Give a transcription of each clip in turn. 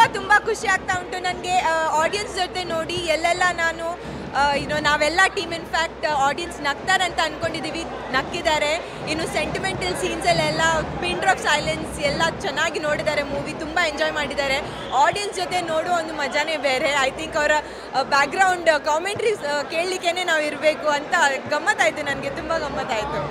ತುಂಬ ಖುಷಿ ಆಗ್ತಾ ಉಂಟು ನನಗೆ ಆಡಿಯನ್ಸ್ ಜೊತೆ ನೋಡಿ ಎಲ್ಲೆಲ್ಲ ನಾನು ಇನ್ನು ನಾವೆಲ್ಲ ಟೀಮ್ ಇನ್ಫ್ಯಾಕ್ಟ್ ಆಡಿಯನ್ಸ್ ನಗ್ತಾರಂತ ಅಂದ್ಕೊಂಡಿದ್ದೀವಿ ನಕ್ಕಿದ್ದಾರೆ ಇನ್ನು ಸೆಂಟಿಮೆಂಟಲ್ ಸೀನ್ಸಲ್ಲೆಲ್ಲ ಪಿನ್ ಡ್ರಾಪ್ ಸೈಲೆನ್ಸ್ ಎಲ್ಲ ಚೆನ್ನಾಗಿ ನೋಡಿದ್ದಾರೆ ಮೂವಿ ತುಂಬ ಎಂಜಾಯ್ ಮಾಡಿದ್ದಾರೆ ಆಡಿಯನ್ಸ್ ಜೊತೆ ನೋಡೋ ಒಂದು ಮಜಾನೇ ಬೇರೆ ಐ ಥಿಂಕ್ ಅವರ ಬ್ಯಾಕ್ಗ್ರೌಂಡ್ ಕಾಮೆಂಟ್ರೀಸ್ ಕೇಳಲಿಕ್ಕೇ ನಾವು ಇರಬೇಕು ಅಂತ ಗಮ್ಮತ್ತಾಯಿತು ನನಗೆ ತುಂಬ ಗಮ್ಮತ್ತಾಯಿತು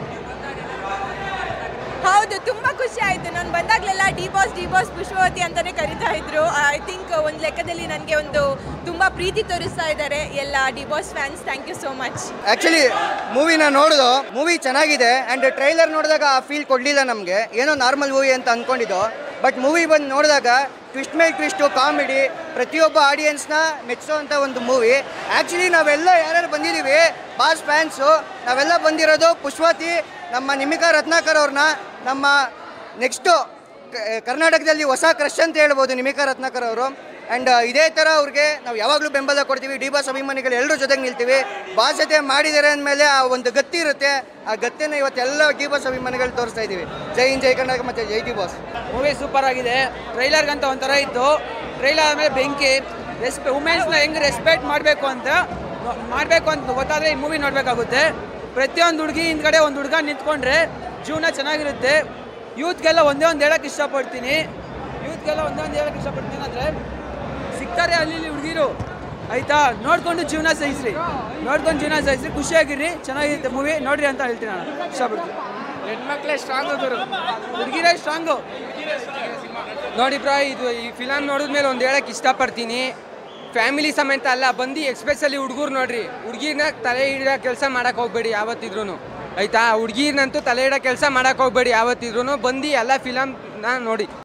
ಹೌದು ತುಂಬ ಖುಷಿ ಆಯಿತು ನಾನು ಬಂದಾಗಲೆಲ್ಲ D boss D boss Pushpavati ಅಂತಲೇ ಕರಿತಾ ಇದ್ರು ಐ ಥಿಂಕ್ ಒಂದು ಲೆಕ್ಕದಲ್ಲಿ ನನಗೆ ಒಂದು ತುಂಬ ಪ್ರೀತಿ ತೋರಿಸ್ತಾ ಇದ್ದಾರೆ ಎಲ್ಲ D boss fans thank you so much actually ಮೂವಿನ ನೋಡಿದು ಮೂವಿ ಚೆನ್ನಾಗಿದೆ ಆ್ಯಂಡ್ ಟ್ರೈಲರ್ ನೋಡಿದಾಗ ಆ ಫೀಲ್ ಕೊಡಲಿಲ್ಲ ನಮಗೆ ಏನೋ ನಾರ್ಮಲ್ ಮೂವಿ ಅಂತ ಅಂದ್ಕೊಂಡಿದ್ದು ಬಟ್ ಮೂವಿ ಬಂದು ನೋಡಿದಾಗ ಟ್ವಿಸ್ಟ್ ಮೇಲೆ ಟ್ವಿಸ್ಟು ಕಾಮಿಡಿ ಪ್ರತಿಯೊಬ್ಬ ಆಡಿಯನ್ಸ್ನ ಮೆಚ್ಚೋವಂಥ ಒಂದು ಮೂವಿ ಆ್ಯಕ್ಚುಲಿ ನಾವೆಲ್ಲ ಯಾರ್ಯಾರು ಬಂದಿದ್ದೀವಿ ಬಾಸ್ ಫ್ಯಾನ್ಸು ನಾವೆಲ್ಲ ಬಂದಿರೋದು ಪುಷ್ಪವತಿ ನಮ್ಮ ನಿಮಿಕಾ ರತ್ನಾಕರ್ ಅವ್ರನ್ನ ನಮ್ಮ ನೆಕ್ಸ್ಟು ಕರ್ನಾಟಕದಲ್ಲಿ ಹೊಸ ಕ್ರಶ್ ಅಂತ ಹೇಳ್ಬೋದು ನಿಮಿಕಾ ರತ್ನಾಕರ್ ಅವರು ಆ್ಯಂಡ್ ಇದೇ ಥರ ಅವ್ರಿಗೆ ನಾವು ಯಾವಾಗಲೂ ಬೆಂಬಲ ಕೊಡ್ತೀವಿ ಡಿ ಬಾಸ್ ಅಭಿಮಾನಿಗಳು ಎಲ್ಲರೂ ಜೊತೆಗೆ ನಿಲ್ತೀವಿ ಬಾಸ್ ಜೊತೆ ಮಾಡಿದ್ದಾರೆ ಅಂದಮೇಲೆ ಆ ಒಂದು ಗತ್ತಿ ಇರುತ್ತೆ ಆ ಗತ್ತಿನ ಇವತ್ತೆಲ್ಲ ಡಿ ಬಾಸ್ ಅಭಿಮಾನಿಗಳು ತೋರಿಸ್ತಾ ಇದ್ದೀವಿ ಜೈ ಹಿಂದ್ ಜೈ ಕರ್ನಾಟಕ ಮತ್ತು ಜೈ ಡಿ ಬಾಸ್ ಮೂವಿ ಸೂಪರ್ ಆಗಿದೆ ಟ್ರೈಲರ್ಗಂತ ಒಂಥರ ಇತ್ತು ಟ್ರೈಲರ್ ಆದಮೇಲೆ ಬೆಂಕಿ ರೆಸ್ಪೆ ವುಮೆನ್ಸ್ನ ಹೆಂಗೆ ರೆಸ್ಪೆಕ್ಟ್ ಮಾಡಬೇಕು ಅಂತ ಮಾಡಬೇಕು ಅಂತ ಗೊತ್ತಾದರೆ ಈ ಮೂವಿ ನೋಡಬೇಕಾಗುತ್ತೆ ಪ್ರತಿಯೊಂದು ಹುಡುಗಿ ಹಿಂದ್ಗಡೆ ಒಂದು ಹುಡುಗ ನಿಂತ್ಕೊಂಡ್ರೆ ಜೀವನ ಚೆನ್ನಾಗಿರುತ್ತೆ ಯೂತ್ಗೆಲ್ಲ ಒಂದೇ ಒಂದು ಹೇಳಕ್ಕೆ ಇಷ್ಟಪಡ್ತೀನಿ ಯೂತ್ಗೆಲ್ಲ ಒಂದೇ ಒಂದು ಹೇಳಕ್ಕೆ ಇಷ್ಟಪಡ್ತೀನಿ ಅಂದರೆ ಸಿಗ್ತಾರೆ ಅಲ್ಲಿ ಇಲ್ಲಿ ಹುಡುಗಿರು ಆಯ್ತಾ ನೋಡ್ಕೊಂಡು ಜೀವನ ಸಹಿಸ್ರಿ ನೋಡ್ಕೊಂಡು ಜೀವನ ಸಹಿಸ್ರಿ ಖುಷಿಯಾಗಿರ್ರಿ ಚೆನ್ನಾಗಿರುತ್ತೆ ಮೂವಿ ನೋಡ್ರಿ ಅಂತ ಹೇಳ್ತೀನಿ ನಾನು ಇಷ್ಟಪಡ್ತೀನಿ ಹೆಣ್ಮಕ್ಳೇ ಸ್ಟ್ರಾಂಗ್ ಹೋಗೋರು ಹುಡುಗಿರೇ ಸ್ಟ್ರಾಂಗು ನೋಡಿ ಬ್ರಾ ಇದು ಈ ಫಿಲಮ್ ನೋಡಿದ್ಮೇಲೆ ಒಂದು ಹೇಳಕ್ಕೆ ಇಷ್ಟಪಡ್ತೀನಿ ಫ್ಯಾಮಿಲಿ ಸಮೇತ ಅಲ್ಲ ಬಂದು ಎಕ್ಸ್ಪೆಷಲಿ ಹುಡುಗರು ನೋಡ್ರಿ ಹುಡುಗಿರ್ನ ತಲೆ ಹಿಡಿಯೋ ಕೆಲಸ ಮಾಡಕ್ಕೆ ಹೋಗ್ಬೇಡಿ ಯಾವತ್ತಿದ್ರು ಆಯ್ತಾ ಹುಡುಗಿರ್ನಂತೂ ತಲೆ ಇಡೋ ಕೆಲಸ ಮಾಡಕ್ಕೆ ಹೋಗ್ಬೇಡಿ ಯಾವತ್ತಿದ್ರು ಬಂದು ಎಲ್ಲ ಫಿಲಮ್ನ ನೋಡಿ